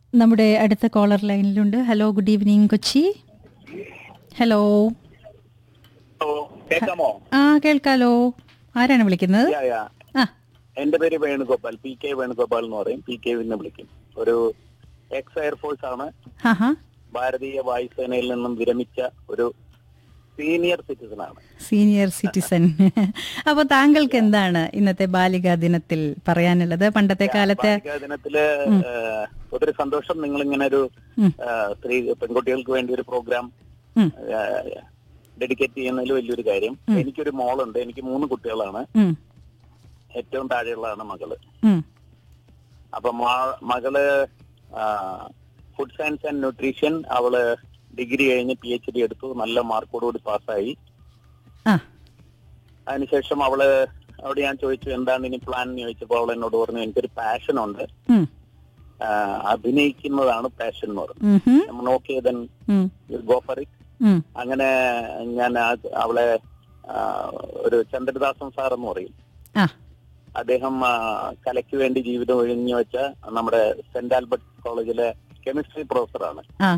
നമ്മുടെ അടുത്ത കോളർ ലൈനിലുണ്ട് hello good evening Kochi hello hello കേൾക്കാമോ ആ കേൾക്കാലോ ആരാണ് വിളിക്കുന്നത് യാ, യാ. ആ എന്റെ പേര് വേണുഗോപാൽ പി കെ വേണുഗോപാൽ എന്ന് പറയും പി കെ എന്ന് വിളിക്കും ഒരു എക്സ് എയർഫോഴ്സ് ആണ് ഹാ ഹാ ഭാരതീയ വായുസേനയിൽ നിന്നും വിരമിച്ച ഒരു സീനിയർ സിറ്റിസൺ ആണ് സീനിയർ സിറ്റിസൺ അപ്പോൾ താങ്കൾക്ക് എന്താണ് ഇന്നത്തെ ബാലികാ ദിനത്തിൽ പറയാനുള്ളത് പണ്ടത്തെ കാലത്ത് ബാലികാ ദിനത്തില് ഏഹ്, ഒത്തിരി സന്തോഷം നിങ്ങൾ ഇങ്ങനെ ഒരു ഉം. ഏഹ്, സ്ത്രീ പെൺകുട്ടികൾക്ക് വേണ്ടി ഒരു പ്രോഗ്രാം ഉം, ഡെഡിക്കേറ്റ് ചെയ്യുന്നതിൽ വലിയൊരു കാര്യം എനിക്കൊരു മോളുണ്ട് എനിക്ക് മൂന്ന് കുട്ടികളാണ് ഉം, ഏറ്റവും താഴെയുള്ളതാണ് മകള് ഉം, അപ്പൊ മാ- മകള് ഫുഡ് സയൻസ് ആൻഡ് ന്യൂട്രീഷൻ അവള് ഡിഗ്രി കഴിഞ്ഞ് പി എച്ച് ഡി എടുത്തു നല്ല മാർക്കോടുകൂടി പാസ്സായി ആ അതിനുശേഷം അവള് അവിടെ ഞാൻ ചോദിച്ചു എന്താണ് ഇനി പ്ലാൻ എന്ന് ചോദിച്ചപ്പോൾ അവൾ എന്നോട് പറഞ്ഞു എനിക്കൊരു പാഷൻ ഉണ്ട് ഉം, ആ, അഭിനയിക്കുന്നതാണ് പാഷൻ എന്ന് പറഞ്ഞു ഉം, ഉം, നമ്മൾ okay then um, go for it ഉം, അങ്ങനെ ഞാൻ ആ- അവളെ ആ, ഒരു ചന്ദ്രദാസൻ സാർ എന്ന് പറയും ആ അദ്ദേഹം ആ, കലയ്ക്ക് വേണ്ടി ജീവിതം ഒഴിഞ്ഞു വെച്ച നമ്മുടെ സെന്റ് ആൽബർട്ട് കോളേജിലെ കെമിസ്ട്രി പ്രൊഫസറാണ് ആ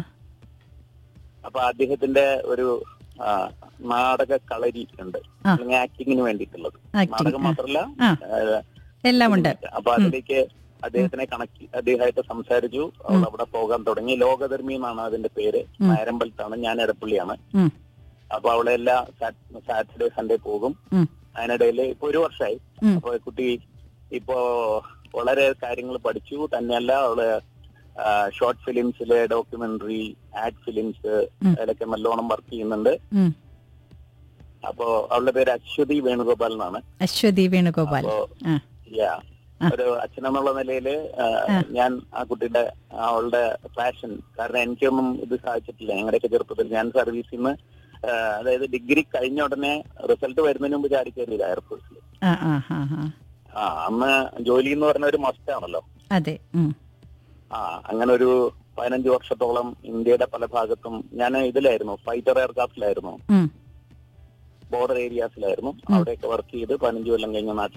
അപ്പൊ അദ്ദേഹത്തിന്റെ ഒരു ആ, നാടക കളരി ഉണ്ട് ആ. അല്ലെങ്കിൽ ആക്ടിങ്ങിന് വേണ്ടിയിട്ടുള്ളത് Acting, നാടകം ആ. മാത്രമല്ല ആ ആ, എല്ലാം ഉണ്ട് അപ്പൊ അതിലേക്ക് അദ്ദേഹത്തിനെ കണക്ട് അദ്ദേഹമായിട്ട് സംസാരിച്ചു അവൾ അവിടെ പോകാൻ തുടങ്ങി ലോകധർമ്മി എന്നാണ് അതിന്റെ പേര് നായരമ്പലത്താണ് ഞാൻ എടപ്പള്ളിയാണ് ഉം, അപ്പൊ അവളെ എല്ലാ സാറ്റർഡേ സൺഡേ പോകും ഉം, അതിനിടയിൽ ഇപ്പൊ ഒരു വർഷമായി ഉം. അപ്പൊ കുട്ടി ഇപ്പോ വളരെ കാര്യങ്ങൾ പഠിച്ചു തന്നെയല്ല അവള് ഷോർട്ട് ഫിലിംസില് ഡോക്യുമെന്ററി ആഡ് ഫിലിംസ് ഉം. അതിലൊക്കെ നല്ലോണം വർക്ക് ചെയ്യുന്നുണ്ട് ഉം. അപ്പോ അവളുടെ പേര് അശ്വതി വേണുഗോപാൽ എന്നാണ് അശ്വതി വേണുഗോപാൽ അപ്പോ ആ യാ ആ. ഒരു അച്ഛനെന്നുള്ള നിലയില് ആ, ഞാൻ ആ കുട്ടിയുടെ അവളുടെ പാഷൻ കാരണം എനിക്കൊന്നും ഇത് സാധിച്ചിട്ടില്ല ഞങ്ങളുടെയൊക്കെ ചെറുപ്പത്തിൽ ഞാൻ സർവീസിൽ നിന്ന് ആ, അതായത് ഡിഗ്രി കഴിഞ്ഞ ഉടനെ റിസൾട്ട് വരുന്നതിന് മുമ്പ് ചാടി കയറിയില്ല എയർഫോഴ്സിൽ ആ ആ ആ ആ ആ അന്ന് ജോലി എന്ന് പറഞ്ഞ ഒരു മസ്റ്റ് ആണല്ലോ അതെ ഉം, ആ അങ്ങനെ ഒരു പതിനഞ്ച് വർഷത്തോളം ഇന്ത്യയുടെ പല ഭാഗത്തും ഞാൻ ഇതിലായിരുന്നു ഫൈറ്റർ എയർക്രാഫ്റ്റിലായിരുന്നു ഉം, ബോർഡർ ഏരിയാസിലായിരുന്നു അവിടെയൊക്കെ വർക്ക് ചെയ്ത് പതിനഞ്ച് കൊല്ലം കഴിഞ്ഞ നാട്ടിൽ